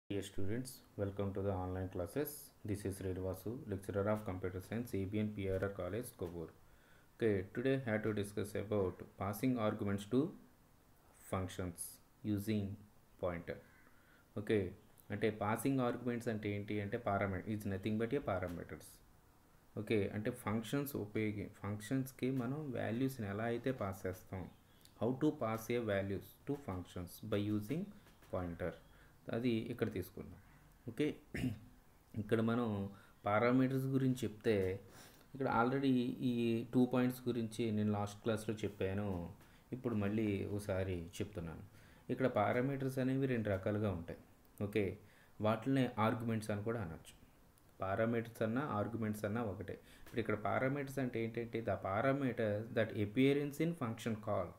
Dear students, welcome to the online classes. This is Redvasu, lecturer of computer science, ABN PRR College, Kobur. Okay, today I have to discuss about passing arguments to functions using pointer. Okay అంటే passing arguments అంటే ఏంటి అంటే parameter is nothing but a parameters okay అంటే functions ఉపయోగి ఫంక్షన్స్కి మనం వాల్యూస్ని ఎలా అయితే పాస్ చేస్తాం how to pass a values to functions by using pointer అది ఇక్కడ తీసుకుందాం ఓకే ఇక్కడ మనం పారామీటర్స్ గురించి చెప్తే ఇక్కడ ఆల్రెడీ ఈ టూ పాయింట్స్ గురించి నేను లాస్ట్ క్లాస్లో చెప్పాను ఇప్పుడు మళ్ళీ ఒకసారి చెప్తున్నాను ఇక్కడ పారామీటర్స్ అనేవి రెండు రకాలుగా ఉంటాయి ఓకే వాటిని ఆర్గ్యుమెంట్స్ అని కూడా అనొచ్చు పారామీటర్స్ అన్న ఆర్గ్యుమెంట్స్ అన్న ఒకటే ఇప్పుడు ఇక్కడ పారామీటర్స్ అంటే ఏంటంటే the parameters that appearance in function call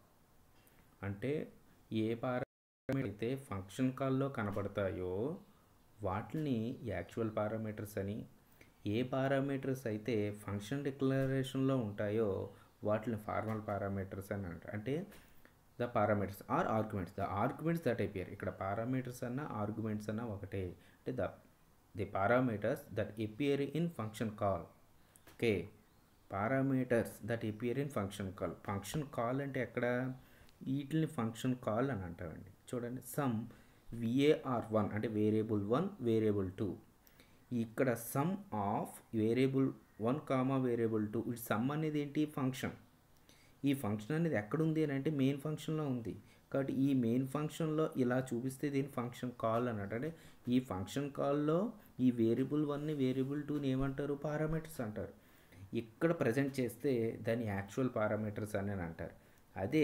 అంటే ఏ పారామీటర్ అయితే ఫంక్షన్ కాల్లో కనబడతాయో వాటిని యాక్చువల్ పారామీటర్స్ అని ఏ పారామీటర్స్ అయితే ఫంక్షన్ డిక్లరేషన్లో ఉంటాయో వాటిని ఫార్మల్ పారామీటర్స్ అని అంటారు అంటే the parameters are arguments the arguments that appear ఇక్కడ పారామీటర్స్ అన్న ఆర్గ్యుమెంట్స్ అన్న ఒకటే అంటే the the parameters that appear in function call okay parameters that appear in function call function call అంటే ఎక్కడ వీటిని ఫంక్షన్ కాల్ అని అంటామండి చూడండి సమ్ విఏఆర్ వన్ అంటే వేరియబుల్ వన్ వేరియబుల్ టూ ఇక్కడ sum of variable one comma variable two ఇటు sum అనేది ఏంటి ఫంక్షన్ ఈ ఫంక్షన్ అనేది ఎక్కడుంది అని అంటే మెయిన్ ఫంక్షన్లో ఉంది కాబట్టి ఈ మెయిన్ ఫంక్షన్లో ఇలా చూపిస్తే దీని ఫంక్షన్ కాల్ అన్నట్టు అంటే ఈ ఫంక్షన్ కాల్లో ఈ వేరియబుల్ వన్ని వేరియబుల్ టూని ఏమంటారు పారామీటర్స్ అంటారు ఇక్కడ ప్రజెంట్ చేస్తే దాని యాక్చువల్ పారామీటర్స్ అని అంటారు అదే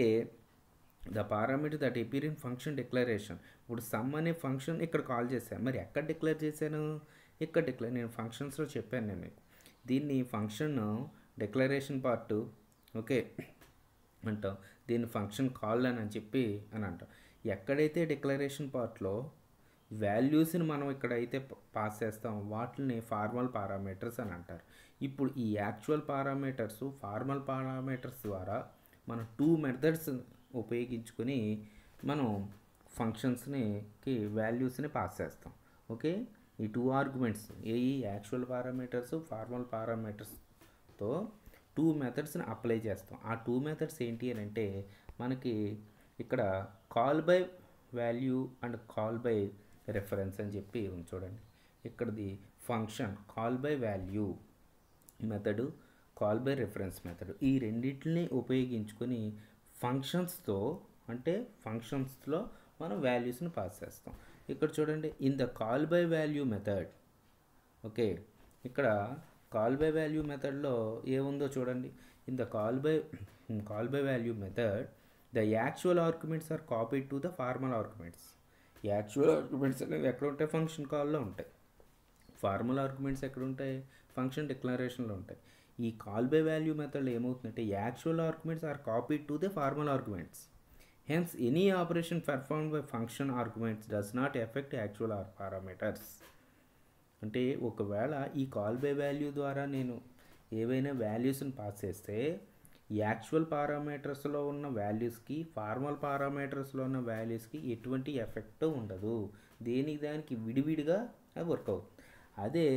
the parameter that appear in function declaration ఇప్పుడు సమ్ అనే ఫంక్షన్ ఇక్కడ కాల్ చేశాను మరి ఎక్కడ డిక్లేర్ చేశాను ఇక్కడ డిక్లేర్ నేను ఫంక్షన్స్లో చెప్పాను నేను మీకు దీన్ని ఫంక్షన్ డిక్లరేషన్ పార్ట్ ఓకే అంటాం దీన్ని ఫంక్షన్ కాల్ అని అని చెప్పి అని అంటాం ఎక్కడైతే డిక్లరేషన్ పార్ట్లో వాల్యూస్ని మనం ఇక్కడైతే పాస్ చేస్తాం వాటిని ఫార్మల్ పారామీటర్స్ అని అంటారు ఇప్పుడు ఈ యాక్చువల్ పారామీటర్స్ ఫార్మల్ పారామీటర్స్ ద్వారా మనం టూ మెథడ్స్ ఉపయోగించుకొని మనం ఫంక్షన్స్ని వాల్యూస్ని పాస్ చేస్తాం ఓకే ఈ two arguments a actual parameters formal పారామీటర్స్తో టూ మెథడ్స్ని అప్లై చేస్తాం ఆ టూ మెథడ్స్ ఏంటి అని అంటే మనకి ఇక్కడ call by value and call by reference అని చెప్పి ఉంది చూడండి ఇక్కడది function call by value method call by reference method ఈ రెండింటిని ఉపయోగించుకొని ఫంక్షన్స్తో అంటే ఫంక్షన్స్లో మనం వాల్యూస్ని పాస్ చేస్తాం ఇక్కడ చూడండి in the call by value method okay ఇక్కడ కాల్ బై వాల్యూ మెథడ్లో ఏముందో చూడండి in the call by call by value method the actual arguments are copy to the formal arguments actual arguments అనేవి ఎక్కడ ఉంటాయి ఫంక్షన్ కాల్లో ఉంటాయి ఫార్మల్ ఆర్గ్యుమెంట్స్ ఎక్కడ ఉంటాయి ఫంక్షన్ డిక్లరేషన్లో ఉంటాయి ఈ కాల్ బై వాల్యూ మెథడ్లో ఏమవుతుందంటే actual arguments are copy to the formal arguments hence any operation perform by function arguments does not effect actual are parameters అంటే ఒకవేళ ఈ కాల్ బై వాల్యూ ద్వారా నేను ఏవైనా వాల్యూస్ని పాస్ చేస్తే యాక్చువల్ పారామీటర్స్లో ఉన్న వాల్యూస్కి ఫార్మల్ పారామీటర్స్లో ఉన్న వాల్యూస్కి ఎటువంటి ఎఫెక్ట్ ఉండదు దేనికి దానికి విడివిడిగా అది వర్క్ అవుతుంది అదే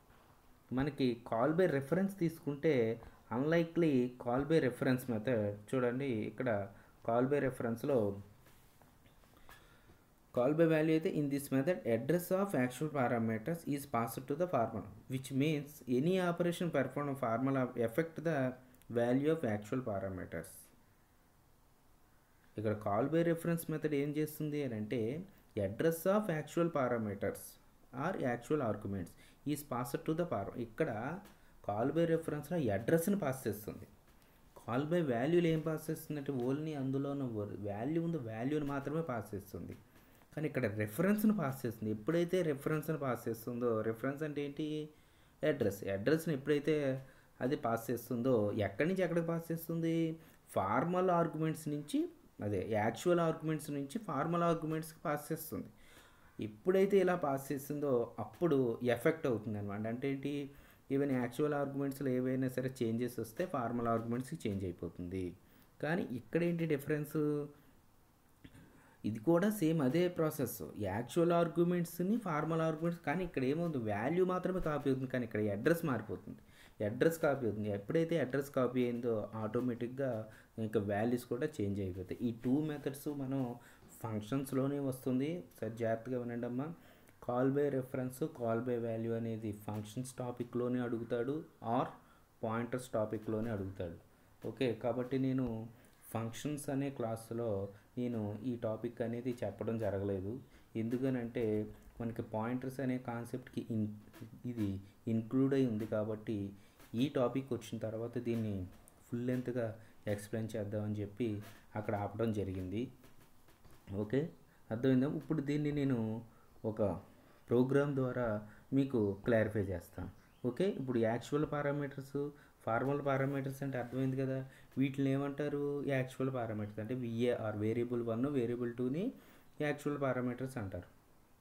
మనకి కాల్ బై రెఫరెన్స్ తీసుకుంటే unlikely call by reference method చూడండి ఇక్కడ కాల్ బై రెఫరెన్స్లో కాల్ బై వాల్యూ అయితే in this method address of actual parameters is passed to the formula which means any operation perform formula effect the value of actual parameters ఇక్కడ call by reference method ఏం చేస్తుంది అని అంటే address of actual parameters are actual arguments is passed to the par ఇక్కడ call by రెఫరెన్స్లో అడ్రస్ని pass చేస్తుంది call by వాల్యూలు ఏం పాస్ చేస్తుంది అంటే ఓన్లీ అందులో ఉన్న వాల్యూ ఉంది వాల్యూని మాత్రమే పాస్ చేస్తుంది కానీ ఇక్కడ రెఫరెన్స్ని పాస్ చేస్తుంది ఎప్పుడైతే రెఫరెన్స్ని పాస్ చేస్తుందో రెఫరెన్స్ అంటే ఏంటి అడ్రస్ అడ్రస్ని ఎప్పుడైతే అది పాస్ చేస్తుందో ఎక్కడి నుంచి ఎక్కడికి పాస్ చేస్తుంది ఫార్మల్ ఆర్గ్యుమెంట్స్ నుంచి అదే యాక్చువల్ ఆర్గ్యుమెంట్స్ నుంచి ఫార్మల్ ఆర్గ్యుమెంట్స్కి పాస్ చేస్తుంది ఎప్పుడైతే ఇలా పాస్ చేస్తుందో అప్పుడు ఎఫెక్ట్ అవుతుంది అనమాట అంటే ఏంటి ఈవెన్ యాక్చువల్ ఆర్గ్యుమెంట్స్లో ఏవైనా సరే చేంజెస్ వస్తే ఫార్మల్ ఆర్గ్యుమెంట్స్కి చేంజ్ అయిపోతుంది కానీ ఇక్కడ ఏంటి డిఫరెన్స్ ఇది కూడా సేమ్ అదే ప్రాసెస్ యాక్చువల్ ఆర్గ్యుమెంట్స్ని ఫార్మల్ ఆర్గ్యుమెంట్స్ కానీ ఇక్కడ ఏమవుతుంది వాల్యూ మాత్రమే కాపీ అవుతుంది కానీ ఇక్కడ అడ్రస్ మారిపోతుంది అడ్రస్ కాపీ అవుతుంది ఎప్పుడైతే అడ్రస్ కాపీ అయిందో ఆటోమేటిక్గా ఇంకా వాల్యూస్ కూడా చేంజ్ అయిపోతాయి ఈ టూ మెథడ్స్ మనం ఫంక్షన్స్లోనే వస్తుంది సరి జాగ్రత్తగా వినండి అమ్మా call by reference call by value అనేది ఫంక్షన్స్ టాపిక్లోనే అడుగుతాడు ఆర్ పాయింటర్స్ టాపిక్లోనే అడుగుతాడు ఓకే కాబట్టి నేను ఫంక్షన్స్ అనే క్లాస్లో నేను ఈ టాపిక్ అనేది చెప్పడం జరగలేదు ఎందుకనంటే మనకి పాయింటర్స్ అనే కాన్సెప్ట్కి ఇన్ ఇది ఇన్క్లూడ్ అయి ఉంది కాబట్టి ఈ టాపిక్ వచ్చిన తర్వాత దీన్ని ఫుల్ లెంత్గా ఎక్స్ప్లెయిన్ చేద్దామని చెప్పి అక్కడ ఆపడం జరిగింది ఓకే అర్థమైందా ఇప్పుడు దీన్ని నేను ఒక ప్రోగ్రామ్ ద్వారా మీకు క్లారిఫై చేస్తాను ఓకే ఇప్పుడు యాక్చువల్ పారామీటర్స్ ఫార్మల్ పారామీటర్స్ అంటే అర్థమైంది కదా వీటిని ఏమంటారు యాక్చువల్ పారామీటర్స్ అంటే విఏఆర్ వేరియబుల్ వన్ వేరియబుల్ టూని యాక్చువల్ పారామీటర్స్ అంటారు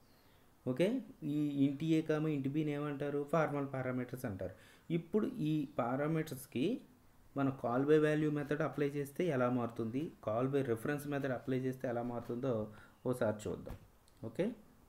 ఓకే ఈ ఇంటి ఏ కామ ఇంటి బిని ఏమంటారు ఫార్మల్ పారామీటర్స్ అంటారు ఇప్పుడు ఈ పారామీటర్స్కి మనం call by value method apply చేస్తే ఎలా మారుతుంది call by reference method apply చేస్తే ఎలా మారుతుందో ఓసారి చూద్దాం okay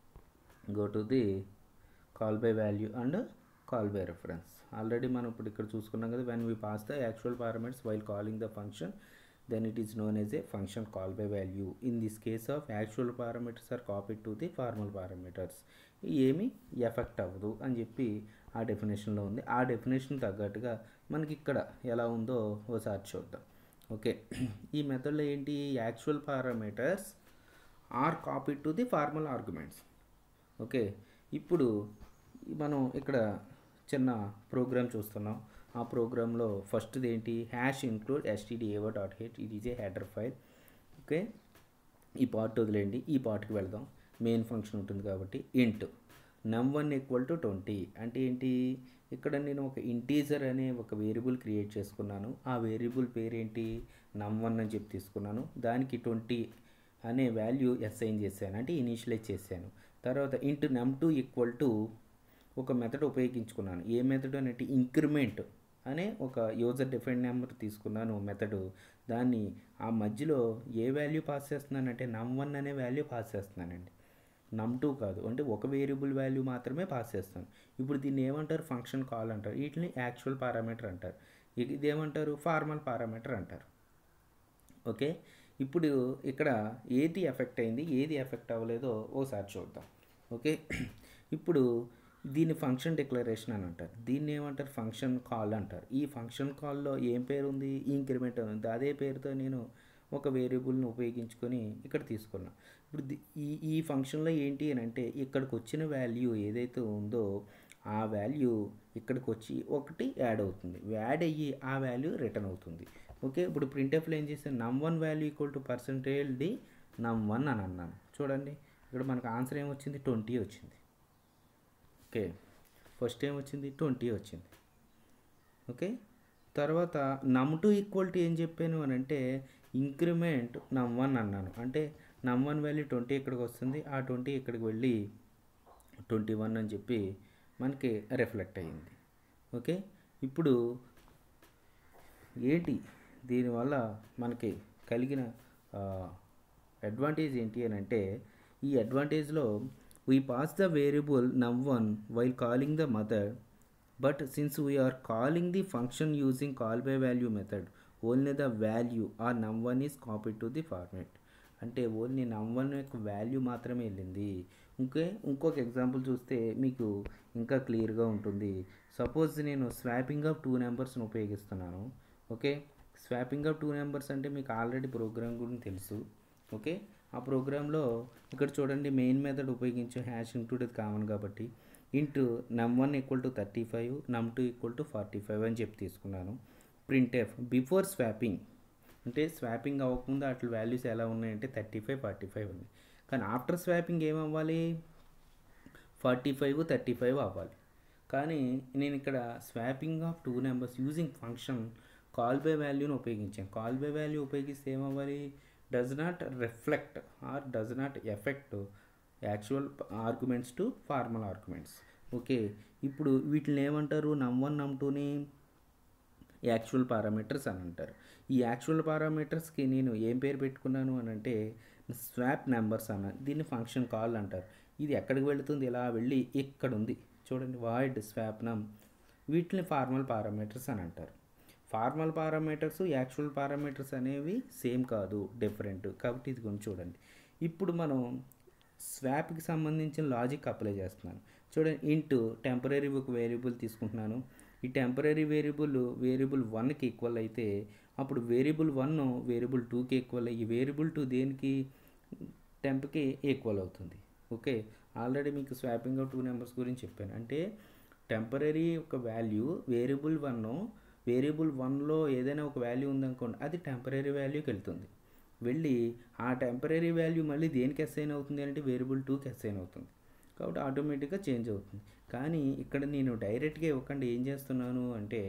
go to the call by value and call by reference already మనం ఇప్పుడు ఇక్కడ చూసుకున్నాం కదా when we pass the actual parameters while calling the function then it is known as a function call by value in this case of actual parameters are copied to the formal parameters ఏమి effect అవ్వదు అని చెప్పి ఆ డెఫినేషన్లో ఉంది ఆ definition తగ్గట్టుగా మనకి ఇక్కడ ఎలా ఉందో ఓసారి చూద్దాం ఓకే ఈ మెథడ్లో ఏంటి actual parameters are copied to the formal arguments okay ఇప్పుడు మనం ఇక్కడ చిన్న ప్రోగ్రామ్ చూస్తున్నాం ఆ ప్రోగ్రాంలో ఫస్ట్ది ఏంటి hash include S T D I O dot H ఇది is a header file okay ఈ పార్ట్ వదిలేయండి ఈ పార్ట్కి వెళ్దాం మెయిన్ ఫంక్షన్ ఉంటుంది కాబట్టి ఇంట్ నమ్ వన్ ఈక్వల్ టు ట్వంటీ అంటే ఏంటి ఇక్కడ నేను ఒక ఇంటీజర్ అనే ఒక వేరియబుల్ క్రియేట్ చేసుకున్నాను ఆ వేరియబుల్ పేరేంటి నమ్ వన్ అని చెప్పి తీసుకున్నాను దానికి ట్వంటీ అనే వాల్యూ అసైన్ చేశాను అంటే ఇనీషియలైజ్ చేశాను తర్వాత int num two equal to ఒక మెథడ్ ఉపయోగించుకున్నాను ఏ మెథడ్ అంటే ఇంక్రిమెంట్ అనే ఒక యూజర్ డిఫైన్ నెంబర్ తీసుకున్నాను మెథడ్ దాన్ని ఆ మధ్యలో ఏ వాల్యూ పాస్ చేస్తున్నానంటే నమ్ వన్ అనే వాల్యూ పాస్ చేస్తున్నానండి నమ్ టూ కాదు అంటే ఒక వేరియబుల్ వాల్యూ మాత్రమే పాస్ చేస్తాను ఇప్పుడు దీన్ని ఏమంటారు ఫంక్షన్ కాల్ అంటారు వీటిని యాక్చువల్ పారామీటర్ అంటారు ఇది ఏమంటారు ఫార్మల్ పారామీటర్ అంటారు ఓకే ఇప్పుడు ఇక్కడ ఏది ఎఫెక్ట్ అయింది ఏది ఎఫెక్ట్ అవ్వలేదో ఓసారి చూద్దాం ఓకే ఇప్పుడు దీన్ని ఫంక్షన్ డిక్లరేషన్ అని అంటారు దీన్ని ఏమంటారు ఫంక్షన్ కాల్ అంటారు ఈ ఫంక్షన్ కాల్లో ఏం పేరు ఉంది ఇంక్రిమెంట్ ఉంది అదే పేరుతో నేను ఒక వేరియబుల్ని ఉపయోగించుకొని ఇక్కడ తీసుకున్నా ఇప్పుడు ఈ ఈ ఫంక్షన్లో ఏంటి అని అంటే ఇక్కడికి వచ్చిన వాల్యూ ఏదైతే ఉందో ఆ వాల్యూ ఇక్కడికి వచ్చి ఒకటి యాడ్ అవుతుంది యాడ్ అయ్యి ఆ వాల్యూ రిటర్న్ అవుతుంది ఓకే ఇప్పుడు ప్రింట్ఎఫ్లో ఏం చేస్తే num one value equal to percentage d num one అని అన్నాను చూడండి ఇక్కడ మనకు ఆన్సర్ ఏమొచ్చింది ట్వంటీ వచ్చింది ఓకే ఫస్ట్ ఏం వచ్చింది ట్వంటీ వచ్చింది ఓకే తర్వాత నమ్ టూ ఈక్వల్ టు ఏం చెప్పాను అని అంటే ఇంక్రిమెంట్ నమ్ వన్ అన్నాను అంటే నమ్ వన్ వాల్యూ ట్వంటీ ఇక్కడికి వస్తుంది ఆ ట్వంటీ ఇక్కడికి వెళ్ళి ట్వంటీ వన్ అని చెప్పి మనకి రిఫ్లెక్ట్ అయ్యింది ఓకే ఇప్పుడు ఏంటి దీనివల్ల మనకి కలిగిన అడ్వాంటేజ్ ఏంటి అని అంటే ఈ అడ్వాంటేజ్లో we pass the variable num1 while calling the mother but since we are calling the function using call by value method only the value or num1 is copied to the format అంటే only num one యొక్క value మాత్రమే వెళ్ళింది ఇంకే ఇంకొక example చూస్తే మీకు ఇంకా క్లియర్గా ఉంటుంది సపోజ్ నేను స్వాపింగ్ ఆఫ్ టూ నెంబర్స్ని ఉపయోగిస్తున్నాను okay swapping of two numbers అంటే మీకు ఆల్రెడీ ప్రోగ్రామ్ గురించి తెలుసు ఓకే ఆ ప్రోగ్రాంలో ఇక్కడ చూడండి మెయిన్ మెథడ్ ఉపయోగించే హ్యాష్ ఇంక్లూడ్ ఇది కామన్ కాబట్టి int num one equal to thirty five num two equal to forty five అని చెప్పి తీసుకున్నాను ప్రింట్ ఎఫ్ బిఫోర్ స్వాపింగ్ అంటే స్వాపింగ్ అవ్వకముందు అట్ల వాల్యూస్ ఎలా ఉన్నాయంటే థర్టీ ఫైవ్ ఫార్టీ ఫైవ్ ఉంది కానీ ఆఫ్టర్ స్వాపింగ్ ఏమవ్వాలి ఫార్టీ ఫైవ్ థర్టీ ఫైవ్ అవ్వాలి కానీ నేను ఇక్కడ swapping of two numbers using function call by వాల్యూని ఉపయోగించాను కాల్ బై వాల్యూ ఉపయోగిస్తే ఏమవ్వాలి does not reflect or does not effect actual arguments to formal arguments okay ఇప్పుడు వీటిని ఏమంటారు నమ్ వన్ నమ్ టూని యాక్చువల్ పారామీటర్స్ అని అంటారు ఈ యాక్చువల్ పారామీటర్స్కి నేను ఏం పేరు పెట్టుకున్నాను అని అంటే స్వాప్ నెంబర్స్ అన్న దీన్ని ఫంక్షన్ కాల్ అంటారు ఇది ఎక్కడికి వెళుతుంది ఇలా వెళ్ళి ఇక్కడ ఉంది చూడండి వాయిడ్ స్వాప్ నమ్ వీటిని ఫార్మల్ పారామీటర్స్ అని అంటారు ఫార్మల్ పారామీటర్స్ యాక్చువల్ పారామీటర్స్ అనేవి సేమ్ కాదు డిఫరెంట్ కాబట్టి ఇది కొంచెం చూడండి ఇప్పుడు మనం స్వాప్కి సంబంధించిన లాజిక్ అప్లై చేస్తున్నాను చూడండి ఇంటూ టెంపరీ ఒక వేరియబుల్ తీసుకుంటున్నాను ఈ టెంపరీ వేరియబుల్ వేరియబుల్ వన్కి ఈక్వల్ అయితే అప్పుడు వేరియబుల్ వన్ వేరియబుల్ టూకి ఈక్వల్ అయ్యి వేరియబుల్ టూ దేనికి టెంప్కి ఈక్వల్ అవుతుంది ఓకే ఆల్రెడీ మీకు స్వాపింగ్ ఆఫ్ టూ నెంబర్స్ గురించి చెప్పాను అంటే టెంపరీ ఒక వాల్యూ వేరియబుల్ వన్ వేరియబుల్ వన్లో ఏదైనా ఒక వాల్యూ ఉందనుకోండి అది టెంపరీ వాల్యూకి వెళ్తుంది వెళ్ళి ఆ టెంపరీ వాల్యూ మళ్ళీ దేనికి అసైన్ అవుతుంది అంటే వేరియబుల్ టూకి అసైన్ అవుతుంది కాబట్టి ఆటోమేటిక్గా చేంజ్ అవుతుంది కానీ ఇక్కడ నేను డైరెక్ట్గా ఇవ్వకుండా ఏం చేస్తున్నాను అంటే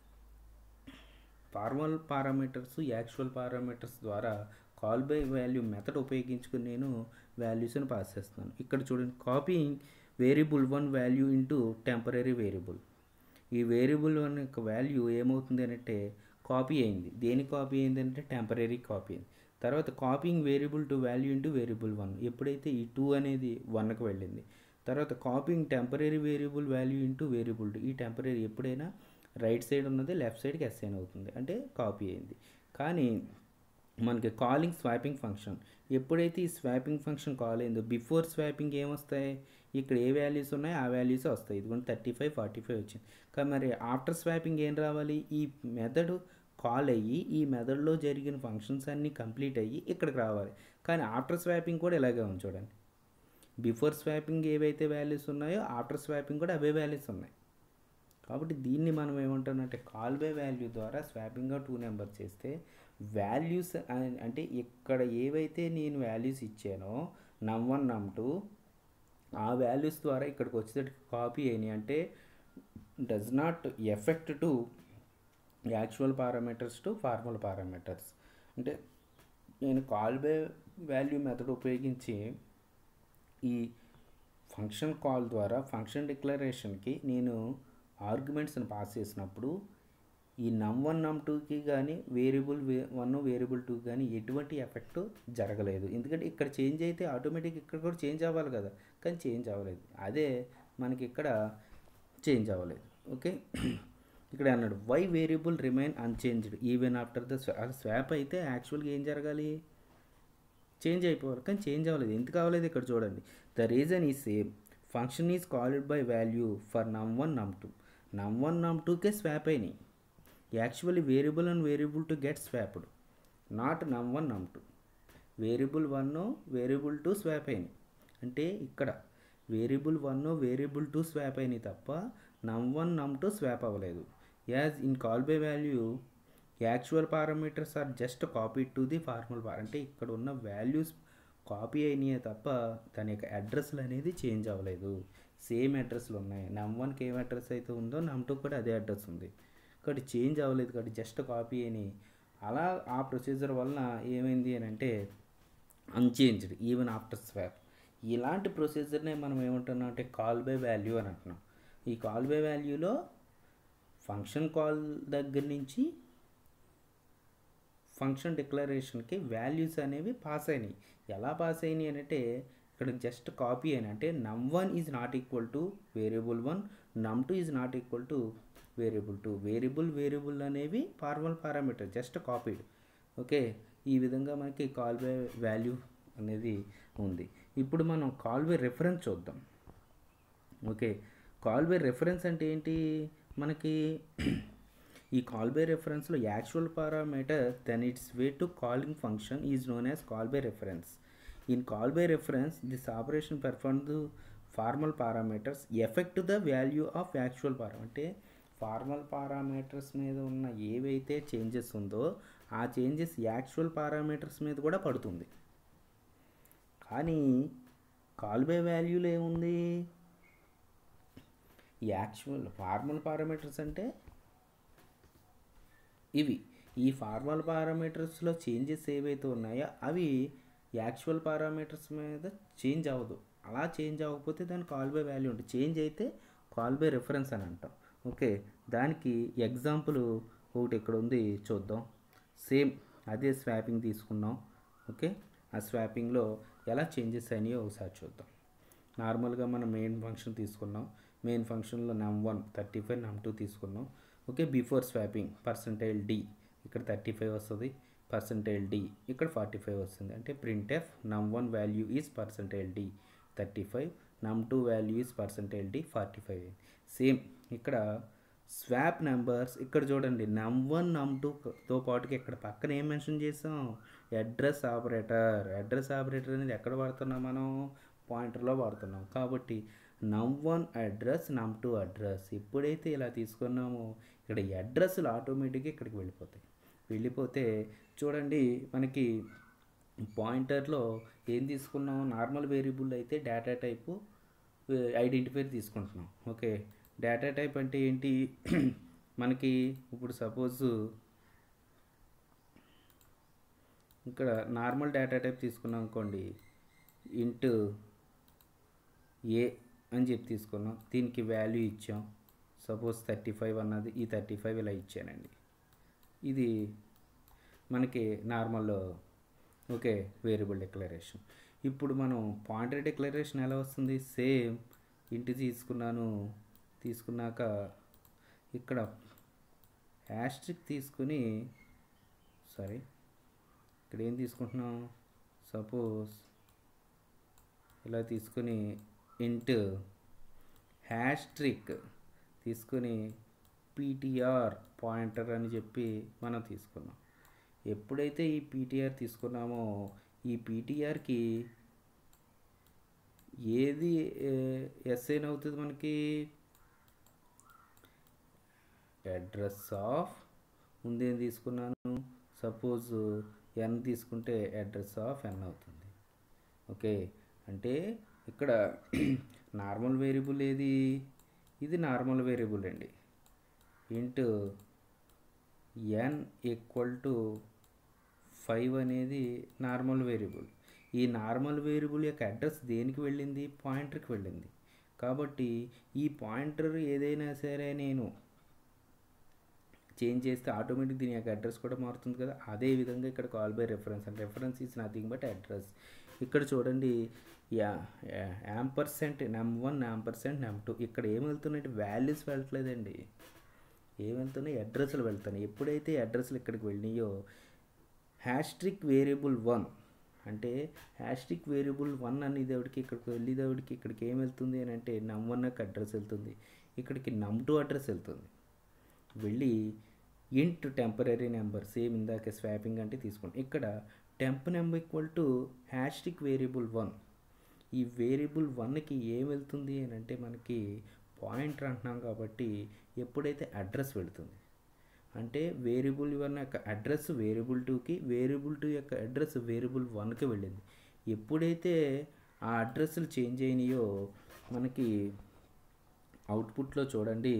ఫార్మల్ పారామీటర్స్ యాక్చువల్ పారామీటర్స్ ద్వారా కాల్ బై వాల్యూ మెథడ్ ఉపయోగించుకుని నేను వాల్యూస్ని పాస్ చేస్తున్నాను ఇక్కడ చూడండి copying variable one value into temporary variable ఈ వేరియబుల్ వన్ యొక్క వాల్యూ ఏమవుతుంది అంటే కాపీ అయింది దేని కాపీ అయింది అంటే టెంపరీ కాపీ అయింది తర్వాత copying variable two value into variable one ఎప్పుడైతే ఈ టూ అనేది వన్కి వెళ్ళింది తర్వాత copying temporary variable value into variable two ఈ టెంపరీ ఎప్పుడైనా రైట్ సైడ్ ఉన్నది లెఫ్ట్ సైడ్కి అసైన్ అవుతుంది అంటే కాపీ అయింది కానీ మనకి కాలింగ్ స్వాపింగ్ ఫంక్షన్ ఎప్పుడైతే ఈ స్వాపింగ్ ఫంక్షన్ కాల్ అయిందో బిఫోర్ స్వాపింగ్ ఏమొస్తాయి ఇక్కడ ఏ వాల్యూస్ ఉన్నాయో ఆ వాల్యూస్ వస్తాయి ఇదిగోండి థర్టీ ఫైవ్ ఫార్టీ ఫైవ్ వచ్చింది కానీ మరి ఆఫ్టర్ స్వాపింగ్ ఏం రావాలి ఈ మెథడ్ కాల్ అయ్యి ఈ మెథడ్లో జరిగిన ఫంక్షన్స్ అన్నీ కంప్లీట్ అయ్యి ఇక్కడికి రావాలి కానీ ఆఫ్టర్ స్వాపింగ్ కూడా ఇలాగే ఉంది చూడండి బిఫోర్ స్వాపింగ్ ఏవైతే వాల్యూస్ ఉన్నాయో ఆఫ్టర్ స్వాపింగ్ కూడా అవే వాల్యూస్ ఉన్నాయి కాబట్టి దీన్ని మనం ఏమంటామంటే కాల్ బై వాల్యూ ద్వారా స్వాపింగ్గా టూ నెంబర్ చేస్తే వాల్యూస్ అంటే ఇక్కడ ఏవైతే నేను వాల్యూస్ ఇచ్చానో నమ్ వన్ నమ్ టూ ఆ వాల్యూస్ ద్వారా ఇక్కడికి వచ్చేటట్టు కాపీ అయినాయి అంటే does not effect to actual parameters to formal parameters అంటే నేను కాల్ బై వాల్యూ మెథడ్ ఉపయోగించి ఈ ఫంక్షన్ కాల్ ద్వారా ఫంక్షన్ డిక్లరేషన్కి నేను ఆర్గ్యుమెంట్స్ని పాస్ చేసినప్పుడు ఈ నమ్ వన్ నమ్ టూకి కానీ వేరియబుల్ వే వన్ వేరియబుల్ టూ కానీ ఎటువంటి ఎఫెక్ట్ జరగలేదు ఎందుకంటే ఇక్కడ చేంజ్ అయితే ఆటోమేటిక్ ఇక్కడ కూడా చేంజ్ అవ్వాలి కదా కానీ చేంజ్ అవ్వలేదు అదే మనకి ఇక్కడ చేంజ్ అవ్వలేదు ఓకే ఇక్కడ అన్నాడు why variable remain unchanged even after the swap అయితే యాక్చువల్గా ఏం జరగాలి చేంజ్ అయిపోవాలి కానీ చేంజ్ అవ్వలేదు ఎందుకు అవ్వలేదు ఇక్కడ చూడండి ద రీజన్ ఈ same function is called by value for num one num two num one num టూకే స్వాప్ అయినాయి actually variable and variable two get swapped not num one num two variable one variable two swap అయినాయి అంటే ఇక్కడ variable one variable two swap అయినాయి తప్ప num one num two swap అవ్వలేదు as in call by value actual parameters are just copy to the formal పార్ అంటే ఇక్కడ ఉన్న వాల్యూస్ కాపీ అయినాయే తప్ప దాని యొక్క అడ్రస్లు అనేది చేంజ్ అవ్వలేదు సేమ్ అడ్రస్లు ఉన్నాయి నమ్ వన్కి ఏం అడ్రస్ అయితే ఉందో నమ్ టూ కూడా అదే అడ్రస్ ఉంది కాబట్టి చేంజ్ అవ్వలేదు కాబట్టి జస్ట్ కాపీ అని అలా ఆ ప్రొసీజర్ వలన ఏమైంది అని అంటే అన్చేంజ్డ్ ఈవెన్ ఆఫ్టర్ స్వాప్ ఇలాంటి ప్రొసీజర్నే మనం ఏమంటున్నాం అంటే కాల్ బై వాల్యూ అని అంటున్నాం ఈ కాల్ బై వాల్యూలో ఫంక్షన్ కాల్ దగ్గర నుంచి ఫంక్షన్ డిక్లరేషన్కి వాల్యూస్ అనేవి పాస్ అయినాయి ఎలా పాస్ అయినాయి అంటే ఇక్కడ జస్ట్ కాపీ అయినా అంటే num one is not equal to variable one num two is not equal to variable two variable variable అనేవి formal parameter just copied okay ఈ విధంగా మనకి కాల్ బై వాల్యూ అనేది ఉంది ఇప్పుడు మనం కాల్ బై రెఫరెన్స్ చూద్దాం ఓకే కాల్ బై రెఫరెన్స్ అంటే ఏంటి మనకి ఈ కాల్ బై రెఫరెన్స్లో actual parameter then its way to calling function is known as call by reference in call by reference this operation perform the formal parameters effect the value of actual పారా అంటే formal parameters మీద ఉన్న ఏవైతే changes ఉందో ఆ changes actual parameters మీద కూడా పడుతుంది కానీ కాల్ బై వాల్యూలో ఏముంది యాక్చువల్ ఫార్మల్ పారామీటర్స్ అంటే ఇవి ఈ ఫార్మల్ పారామీటర్స్లో చేంజెస్ ఏవైతే ఉన్నాయో అవి యాక్చువల్ పారామీటర్స్ మీద చేంజ్ అవ్వదు అలా చేంజ్ అవ్వకపోతే దాని కాల్ బై వాల్యూ ఉంటుంది చేంజ్ అయితే కాల్ బై రిఫరెన్స్ అని అంటాం ఓకే దానికి ఎగ్జాంపుల్ ఒకటి ఇక్కడ ఉంది చూద్దాం సేమ్ అదే స్వాపింగ్ తీసుకున్నాం ఓకే ఆ స్వాపింగ్లో ఎలా చేంజెస్ అయినాయో ఒకసారి చూద్దాం నార్మల్గా మనం మెయిన్ ఫంక్షన్ తీసుకున్నాం మెయిన్ ఫంక్షన్లో num one thirty five num two తీసుకున్నాం okay before swapping percentile d ఇక్కడ థర్టీ ఫైవ్ వస్తుంది పర్సంటైల్ డి ఇక్కడ ఫార్టీ ఫైవ్ వస్తుంది అంటే print f num one value is percentile d thirty five num two value is percentile d forty five same ఇక్కడ swap numbers ఇక్కడ చూడండి నమ్ one నమ్ టూతో పాటుగా ఇక్కడ పక్కన ఏం మెన్షన్ చేసాం అడ్రస్ ఆపరేటర్ అడ్రస్ ఆపరేటర్ అనేది ఎక్కడ వాడుతున్నాం మనం పాయింటర్లో వాడుతున్నాం కాబట్టి num one address num two address ఎప్పుడైతే ఇలా తీసుకున్నామో ఇక్కడ అడ్రస్లు ఆటోమేటిక్గా ఇక్కడికి వెళ్ళిపోతాయి వెళ్ళిపోతే చూడండి మనకి పాయింటర్లో ఏం తీసుకున్నాం నార్మల్ వేరియబుల్ అయితే డేటా టైపు ఐడెంటిఫైర్ తీసుకుంటున్నాం ఓకే డేటా టైప్ అంటే ఏంటి మనకి ఇప్పుడు సపోజ్ ఇక్కడ నార్మల్ డేటా టైప్ తీసుకున్నాం అనుకోండి ఇంటూ ఏ అని చెప్పి తీసుకున్నాం దీనికి వాల్యూ ఇచ్చాం సపోజ్ థర్టీ ఫైవ్ అన్నది ఈ థర్టీ ఫైవ్ ఇలా ఇచ్చానండి ఇది మనకి నార్మల్ ఓకే వేరియబుల్ డిక్లరేషన్ ఇప్పుడు మనం పాయింటర్ డిక్లరేషన్ ఎలా వస్తుంది సేమ్ ఇంటి తీసుకున్నాను తీసుకున్నాక ఇక్కడ యాస్ట్రిక్ తీసుకుని సారీ ఇక్కడ ఏం తీసుకుంటున్నాం సపోజ్ ఇలా తీసుకుని ఇంట్ హ్యాష్ట్రిక్ తీసుకుని పీటీఆర్ పాయింటర్ అని చెప్పి మనం తీసుకున్నాం ఎప్పుడైతే ఈ పీటీఆర్ తీసుకున్నామో ఈ పీటీఆర్కి ఏది ఎస్ఐన్ అవుతుంది మనకి అడ్రస్ ఆఫ్ ముందేం తీసుకున్నాను సపోజ్ ఎన్ తీసుకుంటే అడ్రస్ ఆఫ్ ఎన్ అవుతుంది ఓకే అంటే ఇక్కడ నార్మల్ వేరియబుల్ ఏది ఇది నార్మల్ వేరియబుల్ అండి int n equal to five అనేది నార్మల్ వేరియబుల్ ఈ నార్మల్ వేరియబుల్ యొక్క అడ్రస్ దేనికి వెళ్ళింది పాయింటర్కి వెళ్ళింది కాబట్టి ఈ పాయింటర్ ఏదైనా సరే నేను చేంజ్ చేస్తే ఆటోమేటిక్ దీని యొక్క అడ్రస్ కూడా మారుతుంది కదా అదే విధంగా ఇక్కడ call by reference and reference is nothing but address ఇక్కడ చూడండి యా యామ్ percent num one num percent num two ఇక్కడ ఏం వెళ్తున్నాయంటే వాల్యూస్ వెళ్ళట్లేదండి ఏం వెళ్తున్నాయి అడ్రస్లు వెళ్తున్నాయి ఎప్పుడైతే అడ్రస్లు ఇక్కడికి వెళ్ళినాయో హ్యాష్ట్రిక్ వేరియబుల్ వన్ అంటే హ్యాష్ట్రిక్ వేరియబుల్ వన్ అనేదేవుడికి ఇక్కడికి వెళ్ళేదేవుడికి ఇక్కడికి ఏం వెళ్తుంది అని అంటే నమ్ వన్కి అడ్రస్ వెళ్తుంది ఇక్కడికి నమ్ టూ అడ్రస్ వెళ్తుంది వెళ్ళి ఇంట్ టెంపరీ నెంబర్ సేమ్ ఇందాక స్వాపింగ్ అంటే తీసుకోండి ఇక్కడ temp number equal to asterisk variable one ఈ వేరియబుల్ వన్కి ఏం వెళ్తుంది అని అంటే మనకి పాయింటర్ అంటున్నాం కాబట్టి ఎప్పుడైతే అడ్రస్ వెళుతుంది అంటే వేరియబుల్ వన్ యొక్క అడ్రస్ వేరియబుల్ టూకి వేరియబుల్ టూ యొక్క అడ్రస్ వేరియబుల్ వన్కి వెళ్ళింది ఎప్పుడైతే ఆ అడ్రస్లు చేంజ్ అయినాయో మనకి అవుట్పుట్లో చూడండి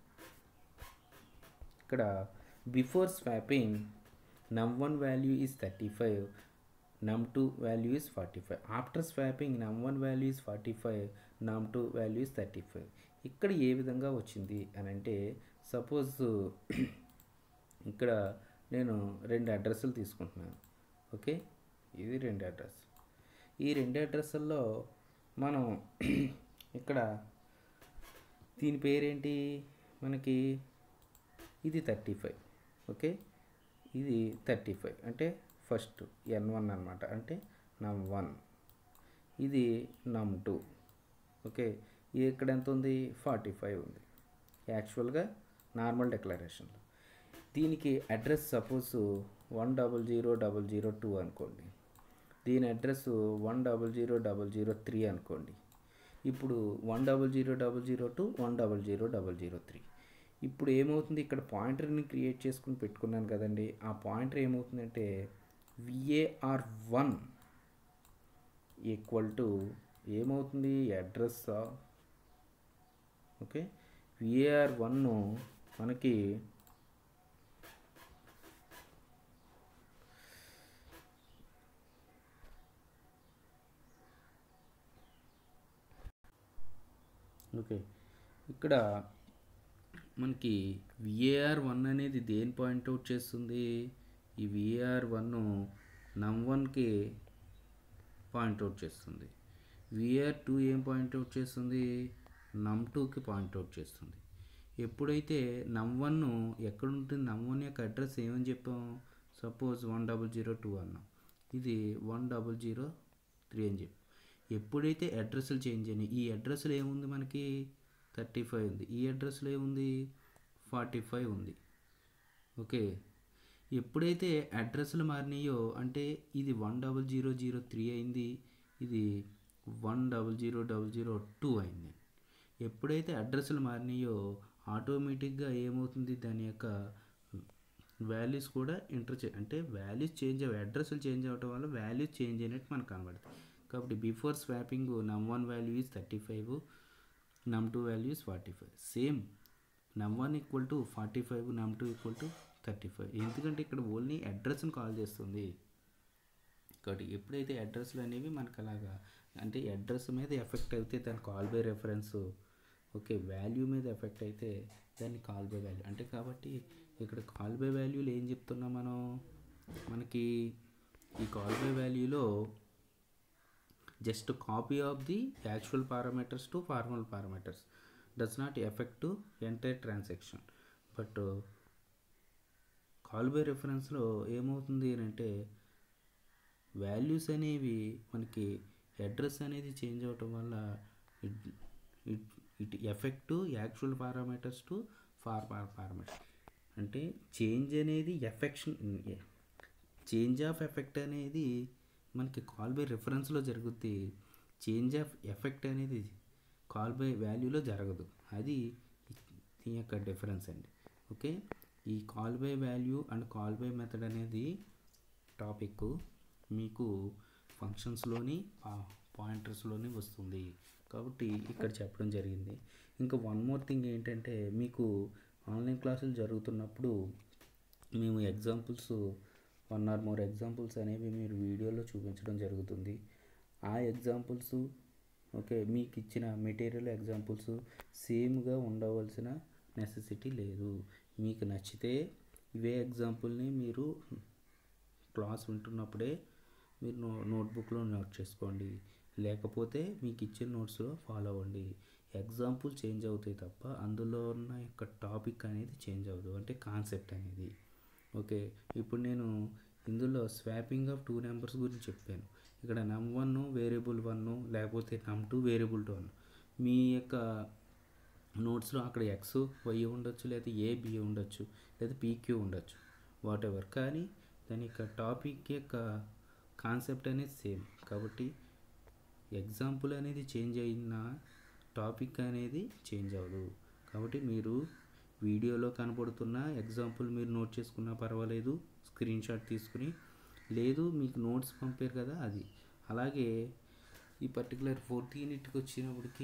ఇక్కడ before swapping num one value is thirty five num two value is forty five after swapping num one value is forty five num two value is thirty five ఇక్కడ ఏ విధంగా వచ్చింది అని అంటే సపోజ్ ఇక్కడ నేను రెండు అడ్రస్లు తీసుకుంటున్నాను ఓకే ఇది రెండు అడ్రస్ ఈ రెండు అడ్రస్ల్లో మనం ఇక్కడ దీని పేరేంటి మనకి ఇది థర్టీ ఫైవ్ ఓకే ఇది థర్టీ ఫైవ్ అంటే ఫస్ట్ ఎన్ వన్ అనమాట అంటే నమ్ వన్ ఇది నమ్ టూ ఓకే ఇక్కడ ఎంత ఉంది ఫార్టీ ఫైవ్ ఉంది యాక్చువల్గా నార్మల్ డిక్లరేషన్లో దీనికి address suppose one double zero double zero two అనుకోండి దీని address one double zero double zero three అనుకోండి ఇప్పుడు one double zero double zero two one double zero double zero three ఇప్పుడు ఏమవుతుంది ఇక్కడ పాయింటర్ని క్రియేట్ చేసుకుని పెట్టుకున్నాను కదండి ఆ పాయింటర్ ఏమవుతుందంటే విఏఆర్ వన్ ఈక్వల్ టు ఏమవుతుంది అడ్రస్ ఓకే విఏఆర్ వన్ మనకి ఓకే ఇక్కడ మనకి విఏఆర్ వన్ అనేది దేని పాయింట్అవుట్ చేస్తుంది ఈ విఏఆర్ వన్ నమ్ వన్కి పాయింట్అవుట్ చేస్తుంది విఆర్ టూ ఏం పాయింట్అవుట్ చేస్తుంది నమ్ టూకి పాయింట్అవుట్ చేస్తుంది ఎప్పుడైతే నమ్ వన్ ఎక్కడ ఉంటుంది నమ్ వన్ యొక్క అడ్రస్ ఏమని చెప్పాం suppose one double zero two అన్నాం ఇది వన్ డబల్ జీరో త్రీ అని చెప్పి ఎప్పుడైతే అడ్రస్లు చేంజ్ అయినాయి ఈ అడ్రస్లో ఏముంది మనకి థర్టీ ఫైవ్ ఉంది ఈ అడ్రస్లో ఏముంది ఫార్టీ ఫైవ్ ఉంది ఓకే ఎప్పుడైతే అడ్రస్లు మారినాయో అంటే ఇది one double zero zero three అయింది ఇది one double zero double zero two అయింది ఎప్పుడైతే అడ్రస్లు మారినాయో ఆటోమేటిక్గా ఏమవుతుంది దాని యొక్క వాల్యూస్ కూడా ఇంటర్ అంటే వాల్యూస్ చేంజ్ అవ్వ అడ్రస్లు చేంజ్ అవ్వటం వల్ల వాల్యూస్ చేంజ్ అయినట్టు మనకు కనబడుతుంది కాబట్టి before swapping num one value is thirty five num two value is forty five same num one equal to forty five num two equal to thirty five ఎందుకంటే ఇక్కడ ఓన్లీ అడ్రస్ని కాల్ చేస్తుంది కాబట్టి ఎప్పుడైతే అడ్రస్లు అనేవి మనకు అలాగా అంటే అడ్రస్ మీద ఎఫెక్ట్ అయితే దాని call by reference okay value మీద ఎఫెక్ట్ అయితే దాన్ని కాల్ బై వాల్యూ అంటే కాబట్టి ఇక్కడ కాల్ బై వాల్యూలో ఏం చెప్తున్నాం మనం మనకి ఈ కాల్ బై వాల్యూలో just copy of the actual parameters to formal parameters does not effect to entire transaction but call by రెఫరెన్స్లో ఏమవుతుంది అని అంటే వాల్యూస్ అనేవి మనకి అడ్రస్ అనేది చేంజ్ అవటం వల్ల it it it effect to actual parameters to ఫార్ పారామీటర్స్ అంటే చేంజ్ అనేది ఎఫెక్షన్ చేంజ్ ఆఫ్ ఎఫెక్ట్ అనేది మనకి కాల్ బై రెఫరెన్స్లో జరుగుద్ది చేంజ్ ఆఫ్ ఎఫెక్ట్ అనేది కాల్ బై వాల్యూలో జరగదు అది దీని యొక్క డిఫరెన్స్ అండి ఓకే ఈ call by value and call by method అనేది టాపిక్ మీకు ఫంక్షన్స్లోని పాయింటర్స్లోని వస్తుంది కాబట్టి ఇక్కడ చెప్పడం జరిగింది ఇంకా వన్ మోర్ థింగ్ ఏంటంటే మీకు ఆన్లైన్ క్లాసులు జరుగుతున్నప్పుడు మేము examples one or more examples అనేవి మీరు వీడియోలో చూపించడం జరుగుతుంది ఆ ఎగ్జాంపుల్స్ ఓకే మీకు ఇచ్చిన మెటీరియల్ ఎగ్జాంపుల్స్ సేమ్గా ఉండవలసిన నెసెసిటీ లేదు మీకు నచ్చితే ఇవే ఎగ్జాంపుల్ని మీరు క్లాస్ వింటున్నప్పుడే మీరు నో నోట్బుక్లో నోట్ చేసుకోండి లేకపోతే మీకు ఇచ్చిన నోట్స్లో ఫాలో అవ్వండి ఎగ్జాంపుల్ చేంజ్ అవుతాయి తప్ప అందులో ఉన్న యొక్క టాపిక్ అనేది చేంజ్ అవ్వదు అంటే కాన్సెప్ట్ అనేది ఓకే ఇప్పుడు నేను ఇందులో స్వాపింగ్ ఆఫ్ టూ నెంబర్స్ గురించి చెప్పాను ఇక్కడ నమ్ వన్ వేరియబుల్ వన్ లేకపోతే నమ్ టూ వేరియబుల్ టూ మీ యొక్క నోట్స్లో అక్కడ ఎక్స్ వై ఉండొచ్చు లేదా ఏ బి ఉండొచ్చు లేదా పీక్యూ ఉండొచ్చు వాట్ ఎవర్ కానీ దాని యొక్క టాపిక్ యొక్క కాన్సెప్ట్ అనేది సేమ్ కాబట్టి ఎగ్జాంపుల్ అనేది చేంజ్ అయిన టాపిక్ అనేది చేంజ్ అవ్వదు కాబట్టి మీరు వీడియోలో కనపడుతున్న ఎగ్జాంపుల్ మీరు నోట్ చేసుకున్నా పర్వాలేదు స్క్రీన్ షాట్ తీసుకుని లేదు మీకు నోట్స్ పంపారు కదా అది అలాగే ఈ పర్టికులర్ ఫోర్త్ యూనిట్కి వచ్చినప్పటికి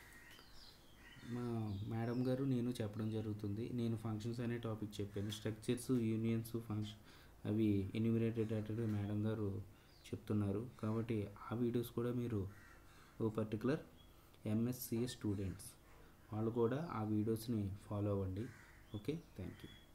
మా మేడం గారు నేను చెప్పడం జరుగుతుంది నేను ఫంక్షన్స్ అనే టాపిక్ చెప్పాను స్ట్రక్చర్స్ యూనియన్స్ ఫంక్షన్ అవి ఎన్యూమినేటెడ్ అంటే మేడం గారు చెప్తున్నారు కాబట్టి ఆ వీడియోస్ కూడా మీరు ఓ పర్టికులర్ ఎంఎస్సిఎస్ స్టూడెంట్స్ వాళ్ళు కూడా ఆ వీడియోస్ని ఫాలో అవ్వండి ఓకే థ్యాంక్ యూ